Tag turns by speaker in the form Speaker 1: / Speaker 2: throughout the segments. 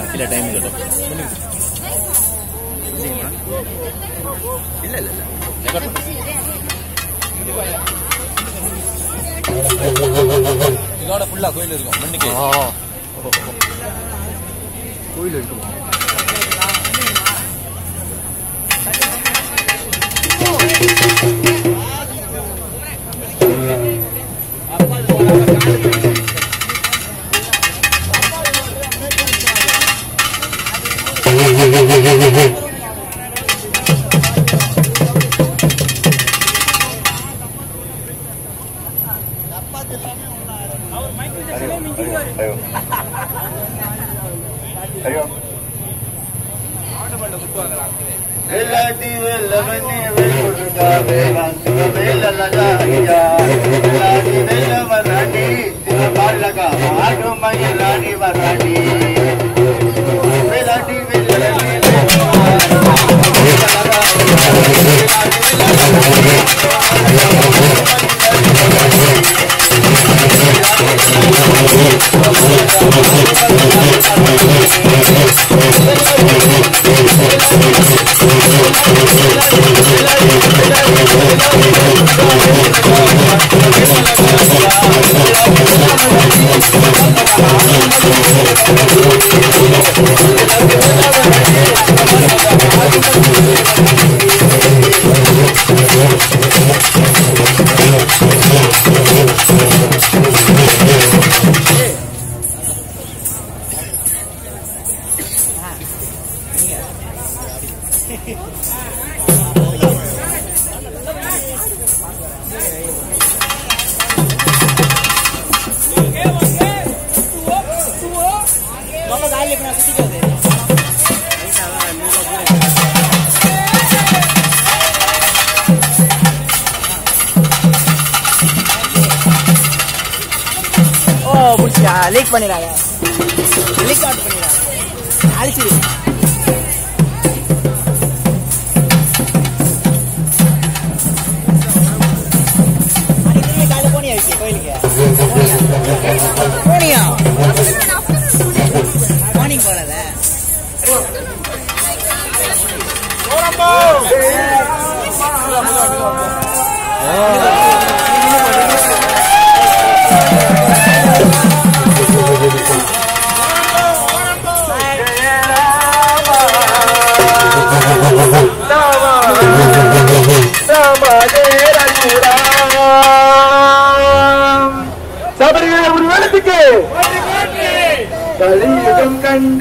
Speaker 1: இல்ல டைம் கேட்டோம்
Speaker 2: இல்ல இல்ல இல்ல
Speaker 1: இதோட ஃபுல்லா கோயில் இருக்கும் மண்ணுக்கு
Speaker 2: கோயில் இருக்குமா
Speaker 3: வெள்ளாட்டி வெள்ளவனே வெள்ளுடுகா வேளாண்டி வெள்ளலகாயா வெள்ளாட்டி வெள்ளவராண்டி திருமாலகா ஆடு மயிலாடி வராண்டி வெள்ளாட்டி வெள்ளவனே
Speaker 4: ஓ புடிச்சா லீக் பண்ணிடாங்க லீக் அவுட் பண்ணிடாங்க அழிச்சிடு அன்னைக்கு காலையில போனியா விக்கி கோயிலுக்கு போனியா மார்னிங் போறத
Speaker 3: சபரிகளை ஒரு வேளத்துக்கு கலியுகம் கண்ட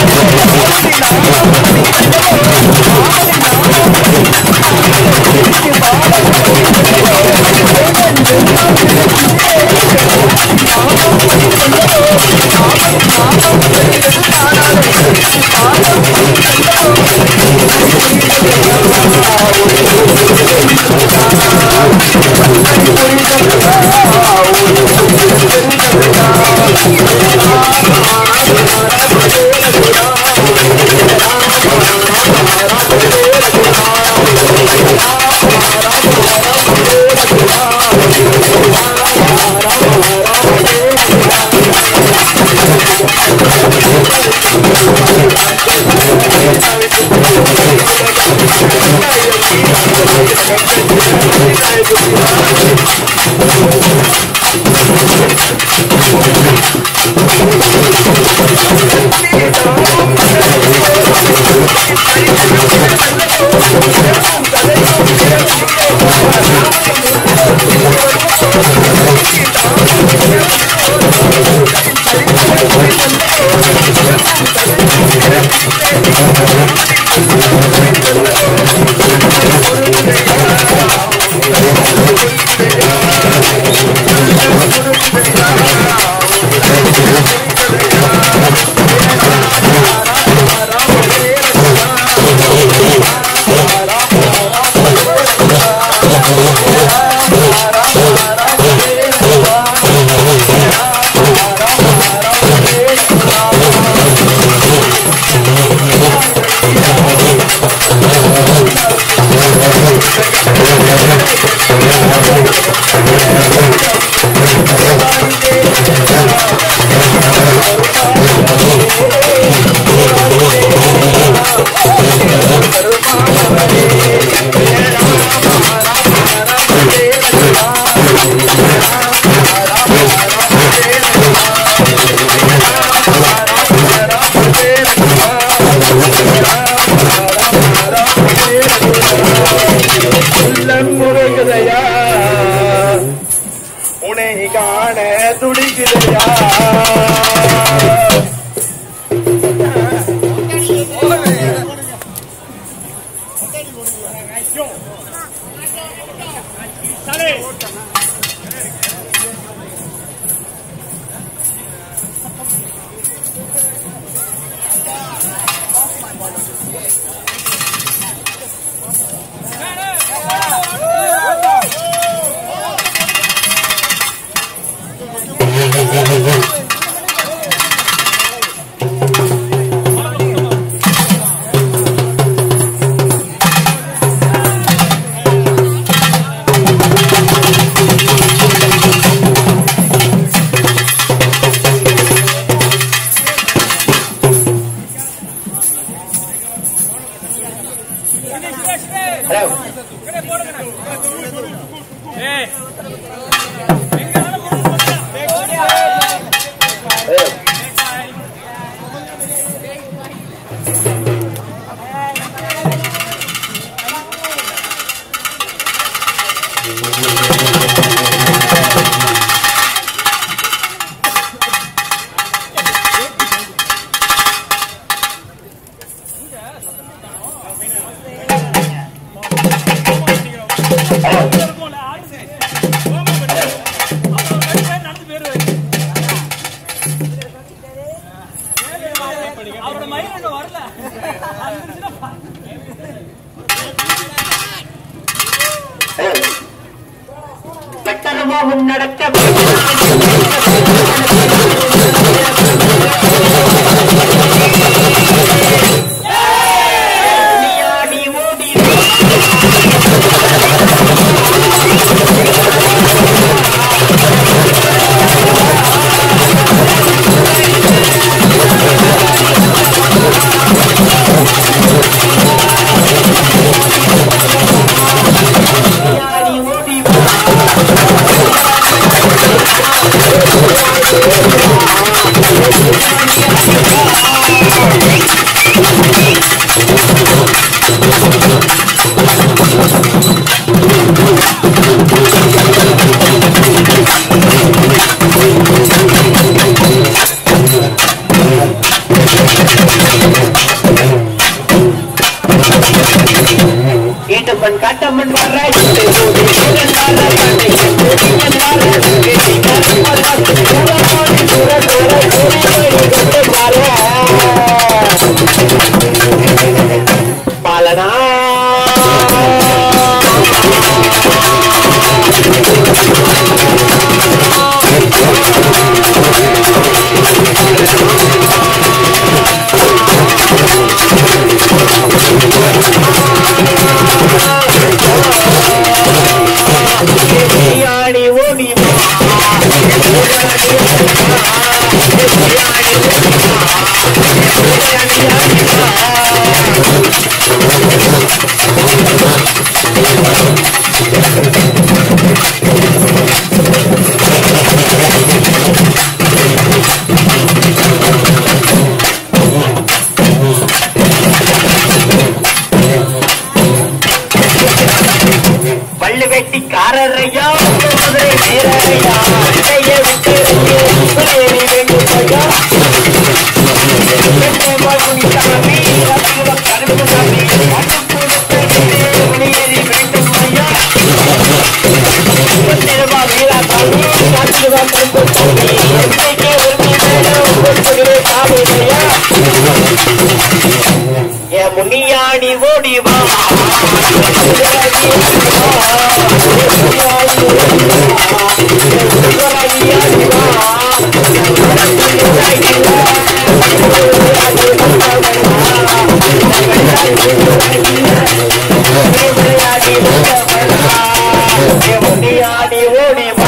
Speaker 4: Thank
Speaker 3: உள்ளம் முறைகுதையா உன்னை காண துடிக்குதையா
Speaker 2: கட்டணமாகவும் நடக்க நீயாடி ஓடி நீயாடி ஓடி ஈட்டம்மன் காட்டம்மன் வர்றாய் பாலனா நீயாடி ஓடி கல்லு வெட்டிக்காரரையா குதிரை வீரரையா கைய விட்டு குதிரை வேண்டும் ஐயா சாமி ரத்தின கருப்பு சாமி வெளியேறி வேண்டும் ஐயா திருமா வீரா சாமி காத்துவா கருப்பு சாமி எண்ணிக்கை உரிமை வேணும் கொடுத்துகிறே சாமி ஐயா ஏ முனியாடி ஓடி வா முனியாடி ஓடி வா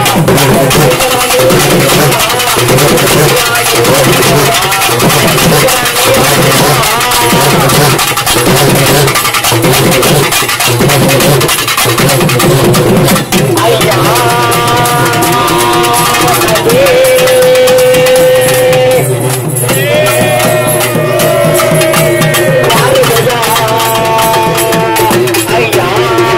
Speaker 2: ஐயா ஐயா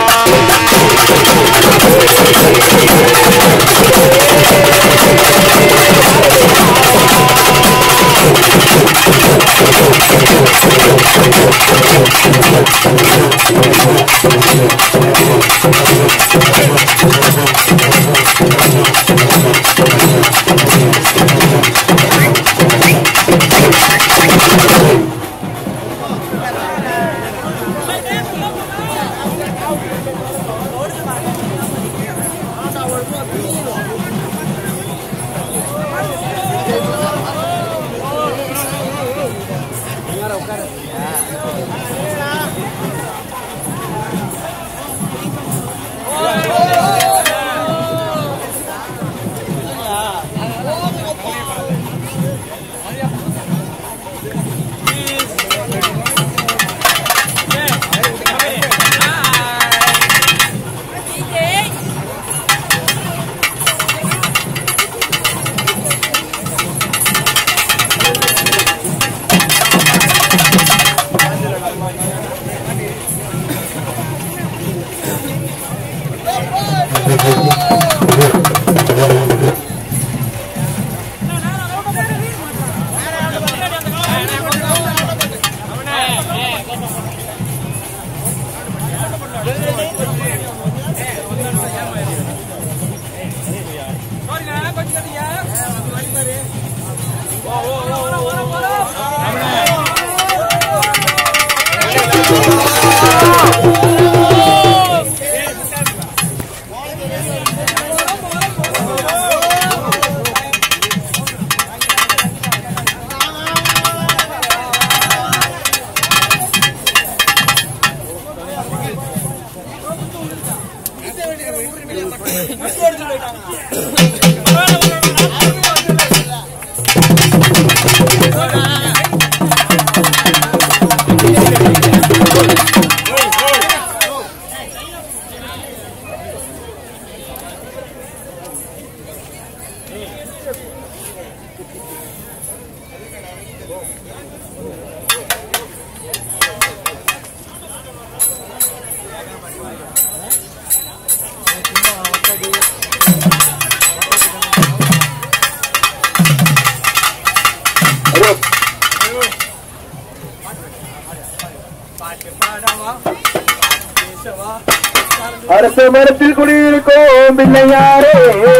Speaker 3: அரச மரத்தில் குடியிருக்கோம் பிள்ளையாரே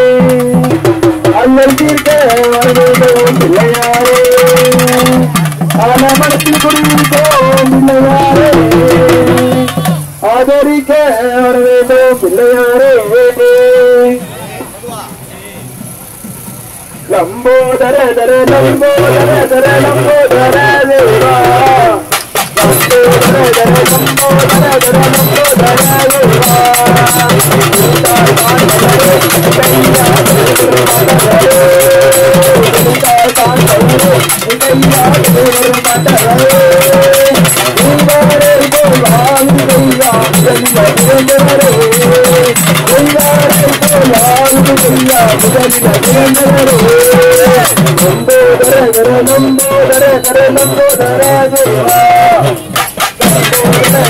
Speaker 3: அல்லல் தீர்க்க வரவேண்டும் பிள்ளையாரே ஆல மரத்தில் குடியிருக்கோம் பிள்ளையாரே ஆதரிக்க வரவேண்டும் பிள்ளையாரே லம்போதர தர லம்போதர தர லம்போதர தேவா லம்போதர தர லம்போதர தர லம்போதர தேவா நம்போதர கர நம்போதர தேவா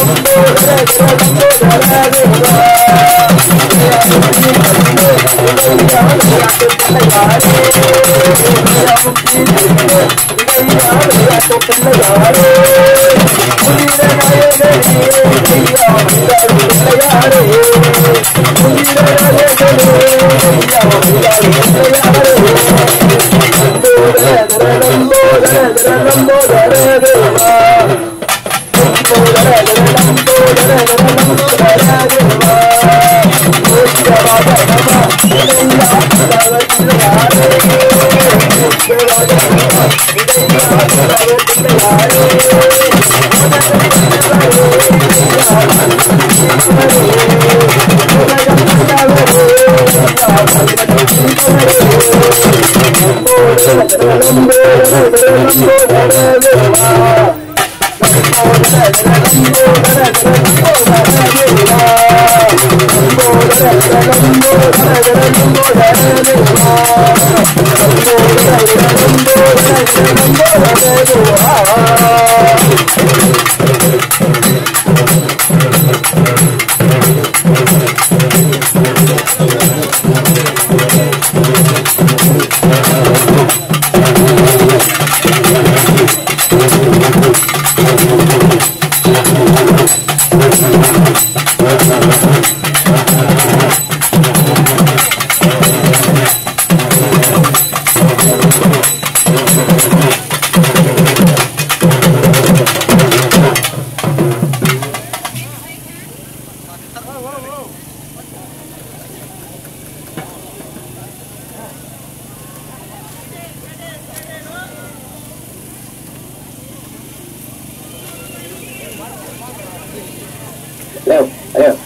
Speaker 2: เร็วเร็ว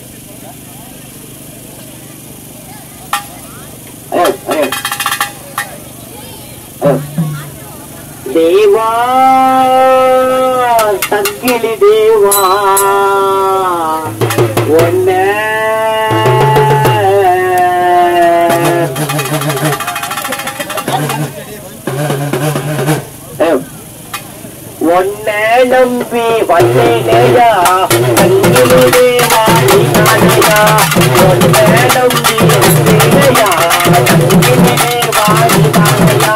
Speaker 2: เร็วเร็วเร็ว
Speaker 3: దేవా తగ్గిలి దేవా ఒన్న
Speaker 2: ร็ว
Speaker 3: ஒன்ன நம்பி வந்தேனையா தங்கிலி தேவா நீதானையா ஒன்ன நம்பி வந்தேனையா தங்கிலி தேவா நீதானையா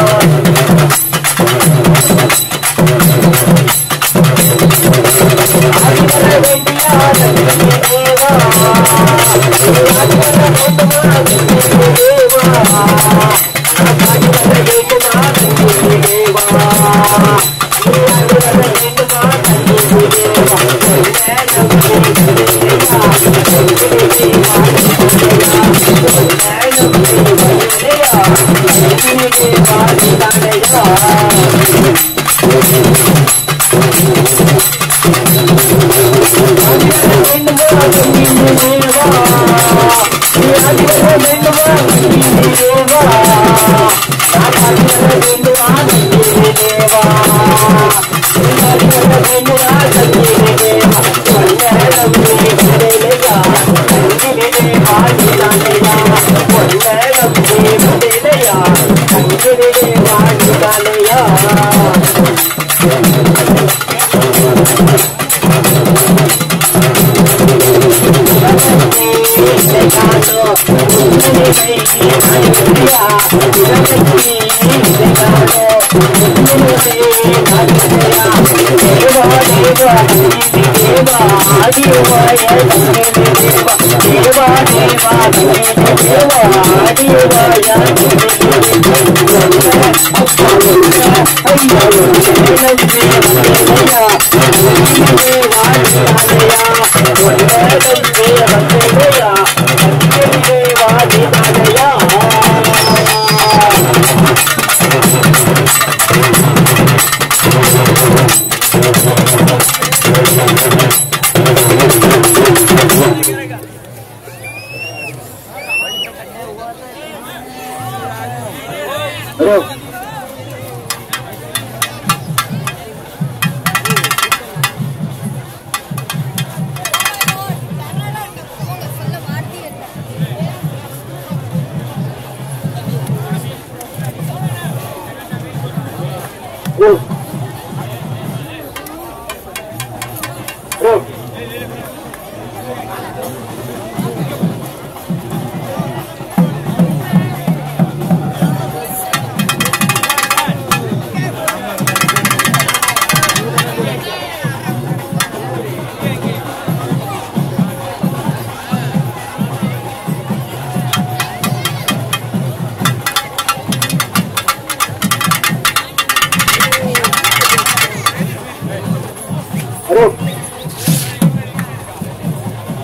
Speaker 2: ร็ว
Speaker 3: ¡Vamos!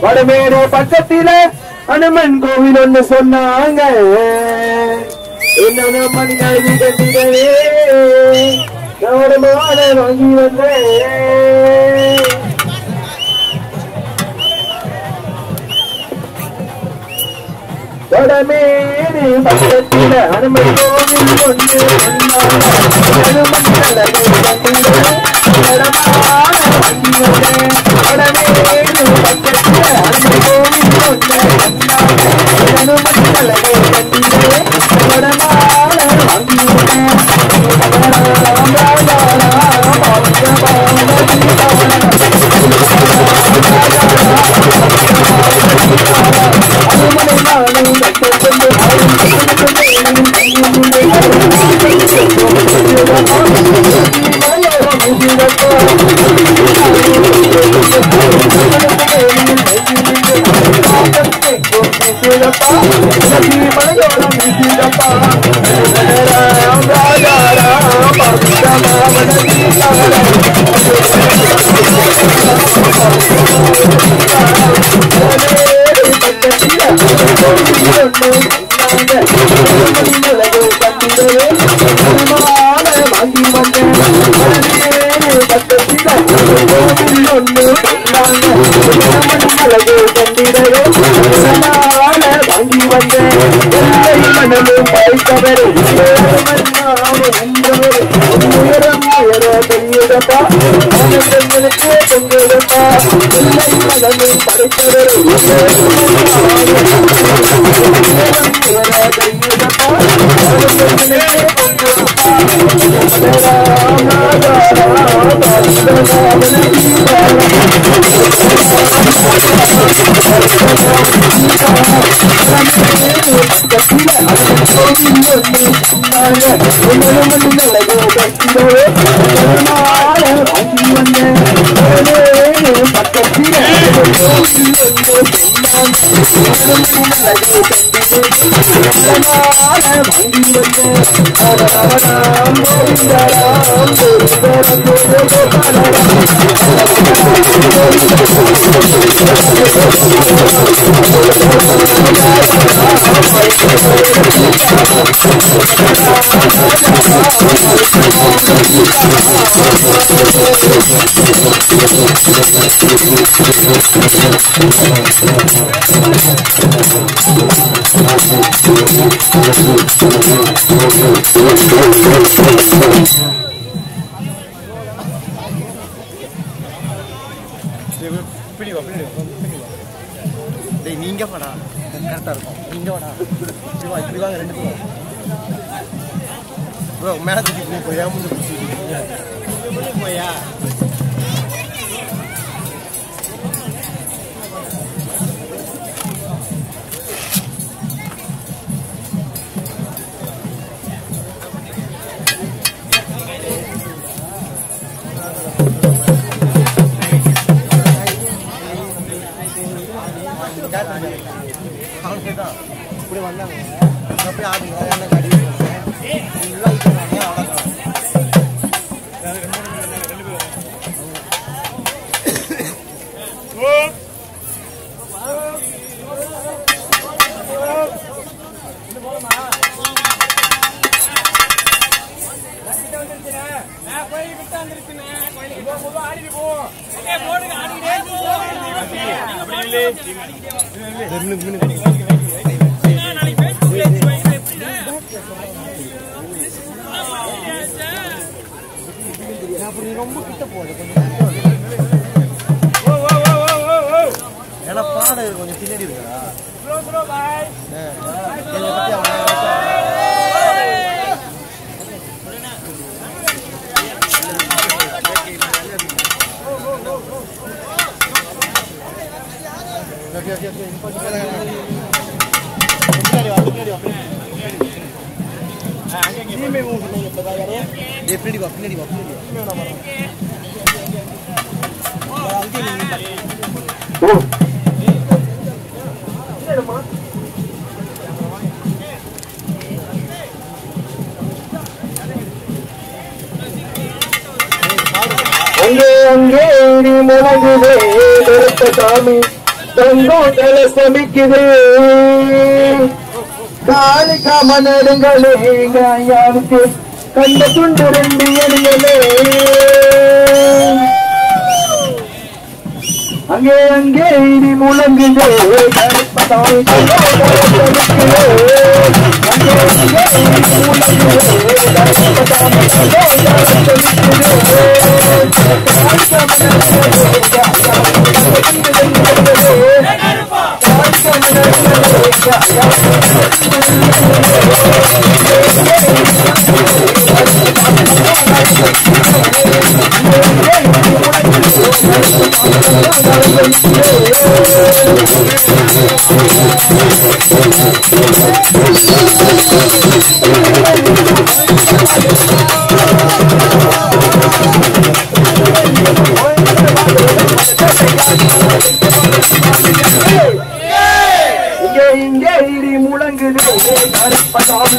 Speaker 3: வடமேடு பக்கத்தில அனுமன் கோவில் ஒண்ணு சொன்னாங்க என்ன மணி கழுவி கட்டிடவே கவனமான வாங்கி வந்தேன் வடமேடு பக்கத்தில அனுமன் கோவில் ஒண்ணு சொன்னாங்க அனுமன் கலவை கட்டிடவே வடமான வாங்கி வந்தேன் வடமேடு பக்கத்தில அனுமன் கோவில் ஒண்ணு சொன்னாங்க அனுமன் கலவை கட்டிடவே வடமான வாங்கி வந்தேன் வாங்கி வந்த எல்லை மனமும் படைத்தவர் உயரம் உயர பெரியதப்பா பெண்களுக்கு பெண்களப்பா எல்லை மனமும் படைத்தவர்
Speaker 1: டேய் நீங்க வாடா கரெக்டா இருக்கும் நீங்க வாடா இப்படி வா இப்படி வாங்க ரெண்டு பேரும் ப்ரோ மேல தூக்கி போய் போய் ஏன் முன்னாடி பிடிச்சிருக்கீங்க? போயா அவனுக்கு தான் இப்படி வந்தாங்க அப்படியே ஆடுங்க என்ன கடி ஃபுல்லாக இது அவ்வளோதான் ஏன்னா பாடம் கொஞ்சம் பின்னாடி இருக்குடா ஆ. என்னை பத்தி அவன் ஓகே ஓகே ஓகே இப்போ பின்னாடி வா பின்னாடி வா ஏய், பின்னாடி வா பின்னாடி வா பின்னாடி வா
Speaker 3: அங்கே அங்கே நீ முழங்குதே கருத்த சாமி தொங்கோட்டல சமிக்குது காளிகா மன்னருங்களே யாருக்கு கண்ட துண்டு ரெண்டு எரியலே அங்கே அங்கே இடி முழங்குது கருப்பதாய் அங்கே அங்கே இடி முழங்குது இங்கே இங்கே இடி முழங்குது கருப்பதாம்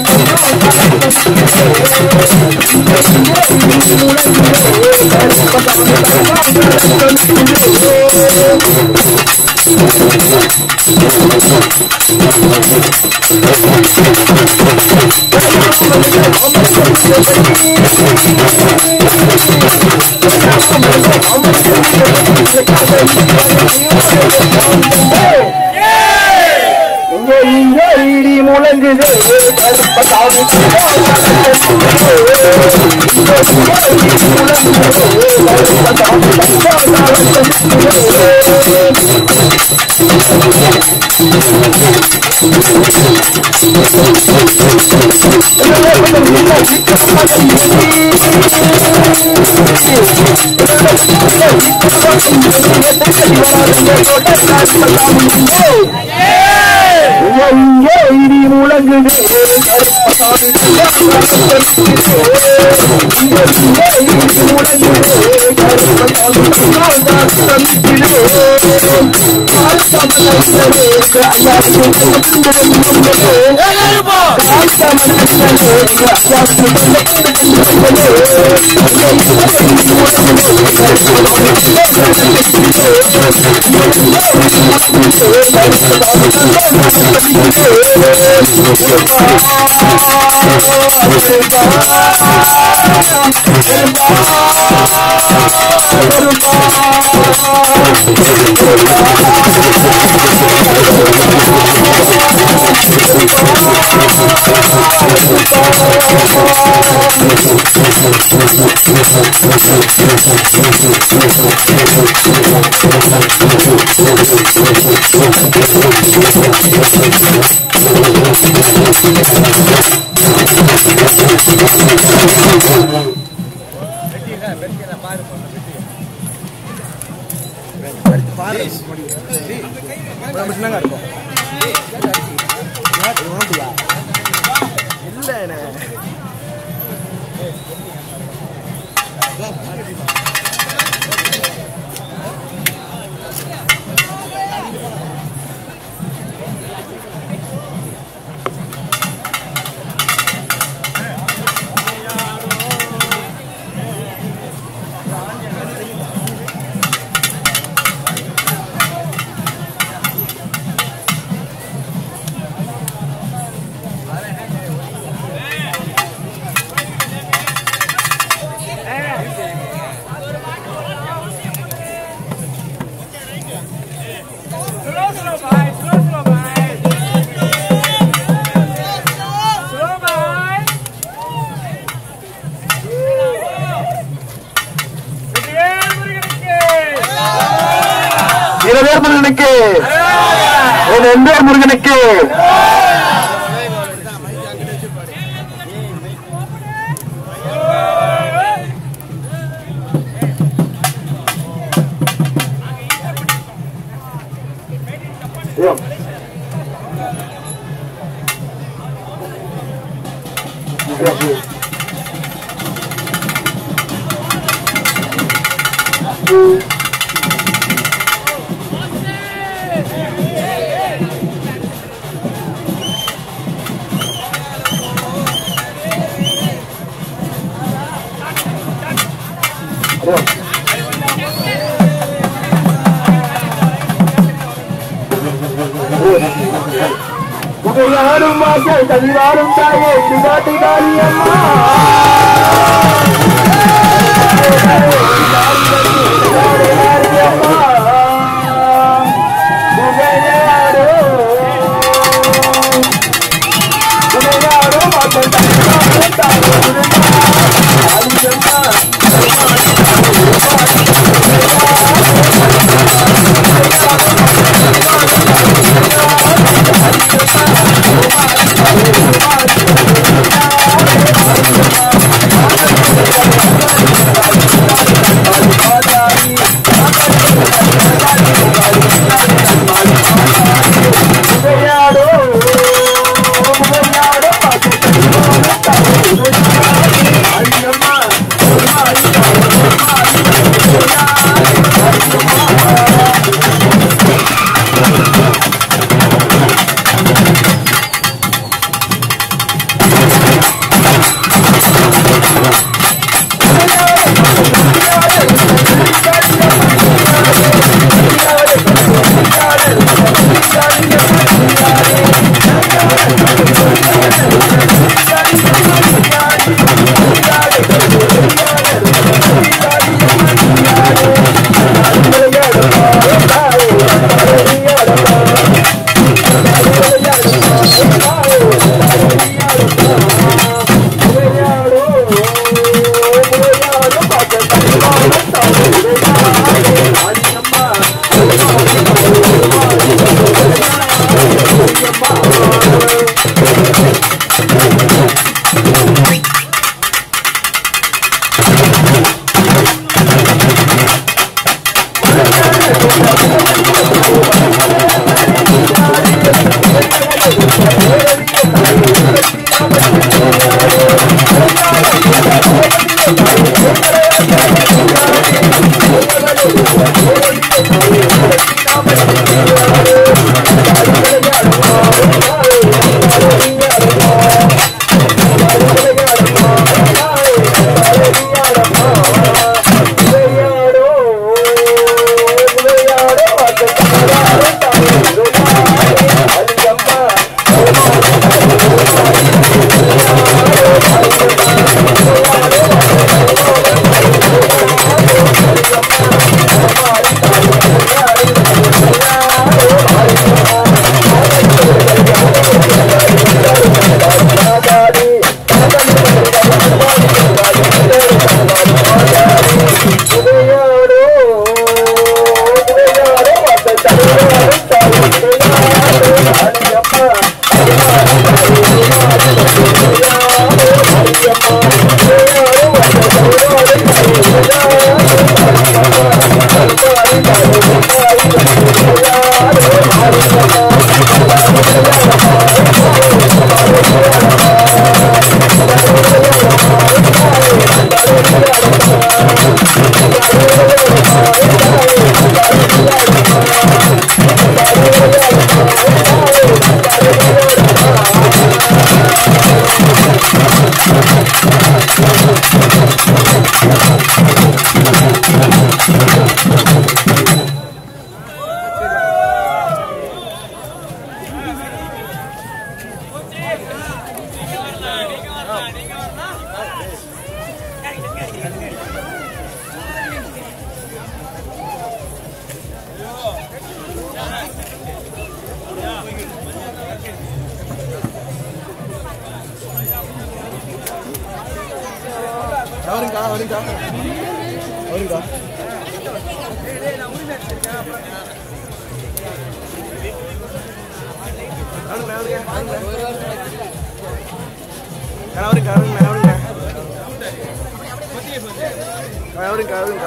Speaker 3: இங்கே இங்கே இடி முழங்குது கருப்பதாம் இங்கே இடி முழங்குது
Speaker 1: மட்டும்தாங்க இருக்கும் இல்லை
Speaker 3: இரவேர் முருகனுக்கு ஒரு எந்தேர் முருகனுக்கு யாரும் வாசல் கதிவாரும் தாயே இடுகாட்டு காளியம்மா
Speaker 1: அவருங்கா அவருங்கா அவருங்கா அவருங்க அவருங்க அவருங்க அவருங்க அவருங்க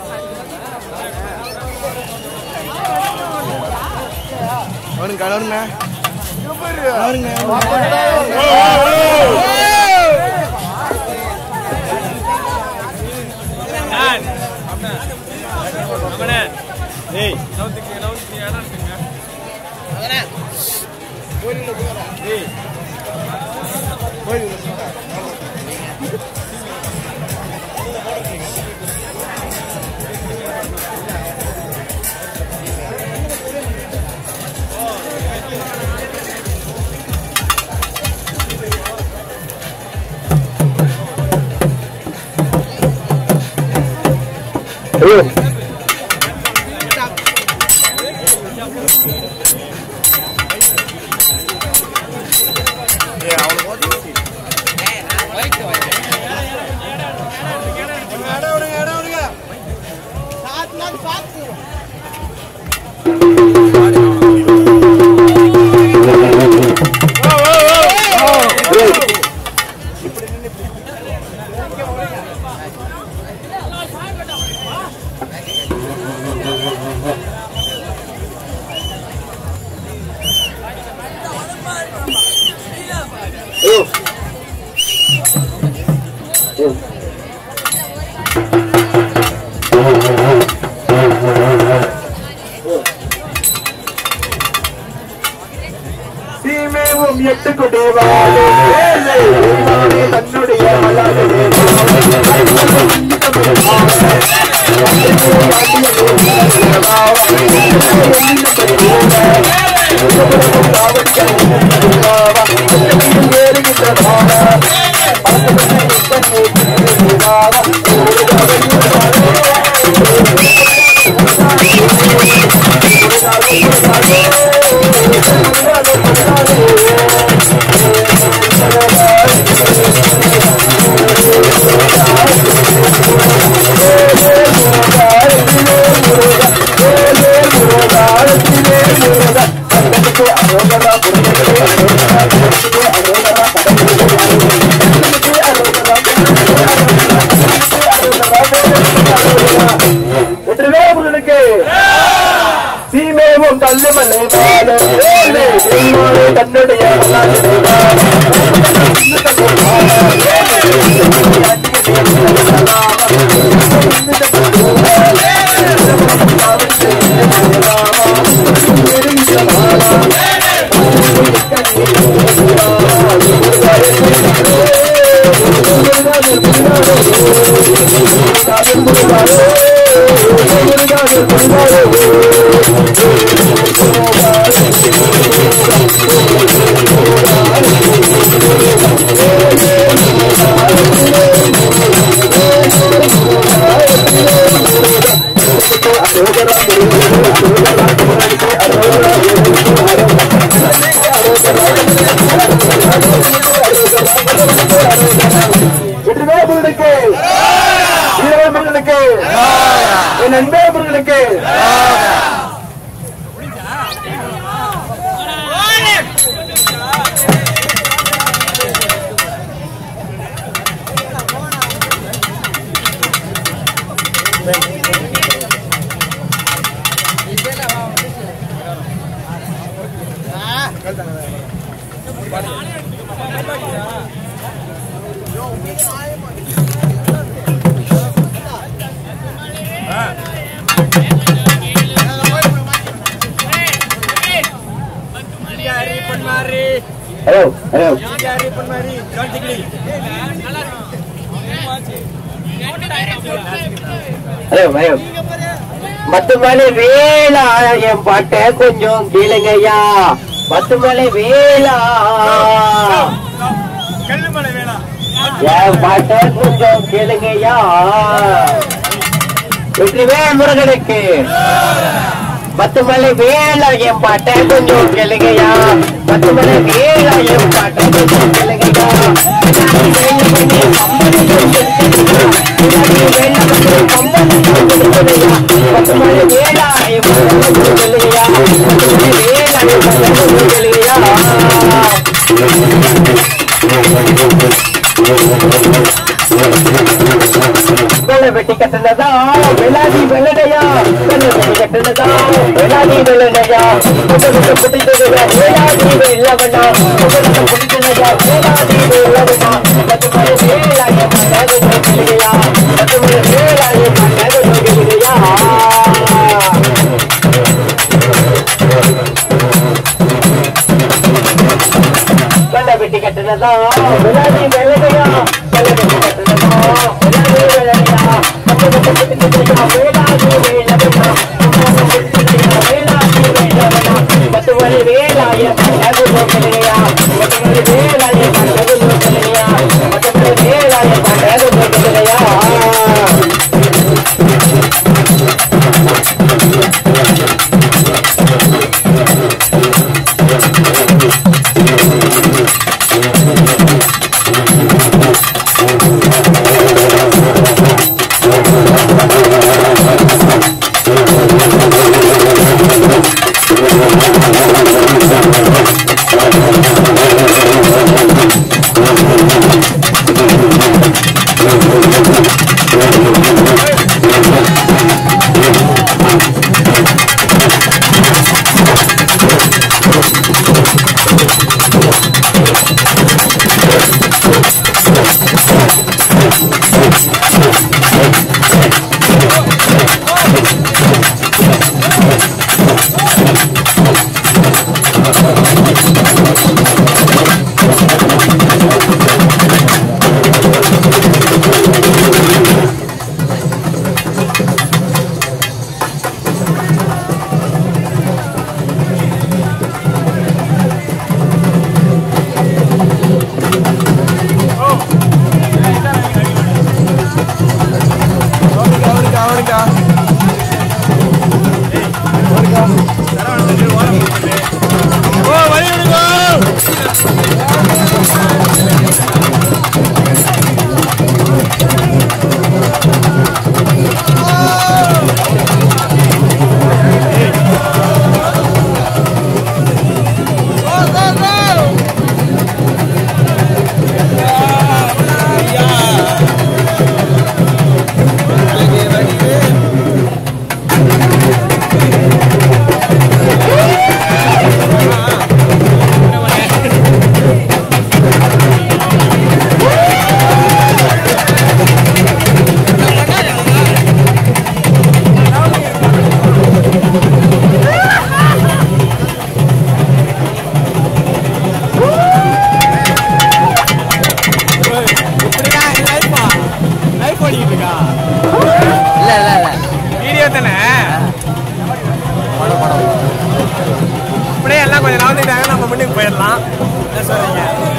Speaker 1: அவருங்க அவருங்க அவருங்க
Speaker 3: ஐயோ ஐயோ ஐயோ சீமேவும் எட்டு குடேவாலே வேலை உயிரோடு தன்னுடைய மலரே வெற்றிவேமுருகனுக்கு சீமேவும் தள்ளுமலை மாலை வேலை உயிரோடு தன்னுடைய மலரே வெற்றிவேமுருகனுக்கு வீரவேமுருகனுக்கு என் அன்பே முருகனுக்கு ஹலோ ஹலோ ஹலோ ஹலோ மத்துமலை வேளா என் பாட்ட கொஞ்சம் கேளுங்கய்யா மத்துமலை வேளா என் பாட்ட கொஞ்சம் கேளுங்கய்யா வெற்றிவே முருகனுக்கு பத்துமலை வேளா என் பாட்ட கொஞ்சம் கேளுங்கய்யா பத்துமலை வேளா என் பாட்ட கொஞ்சம் கேளுங்கய்யா பத்துமலை வேளா என் பாட்ட கொஞ்சம் கேளுங்கய்யா பத்துமலை வேளா என் பாட்ட கொஞ்சம் கேளுங்கய்யா வெள்ள வெட்டி கட்டினதா வெள்ளாதி வெள்ளடையா வெள்ள வெட்டி கட்டினதா வெள்ளாதி வெள்ளடையா உங்களுக்கு பிடித்தது வேளாதி வெள்ளவனா உங்களுக்கு பிடித்ததா வேளாதி வெள்ளவனா பத்துமலை வேளாய மன்னது நோக்கிலையா பத்துமலை வேளாய மன்னது நோக்கிலையா வெள்ள வெட்டி கட்டினதா வெள்ளாதி வெள்ளடையா வெள்ள வெட்டி கட்டினதா வெள்ளாதி வெள்ளடையா உங்களுக்கு பிடித்ததா வேளாதி வெள்ளவனா வேளாதி வெள்ளவனா பத்துமலை வேளாய மன்னது நோக்கிலையா பத்துமலை வேளாய மன்னது நோக்கிலையா பத்துமலை வேளாய மன்னது நோக்கிலையா
Speaker 1: அவனுக்கா அவனுக்கா
Speaker 2: ஓ வழி விடுங்க
Speaker 1: இல்ல இல்ல இல்ல
Speaker 2: வீடியோ தானே
Speaker 1: படம் படம்
Speaker 2: அப்படியே எல்லாம் கொஞ்சம் நவந்துட்டாங்க நம்ம முன்னுக்கு போயிடலாம் என்ன சொல்றீங்க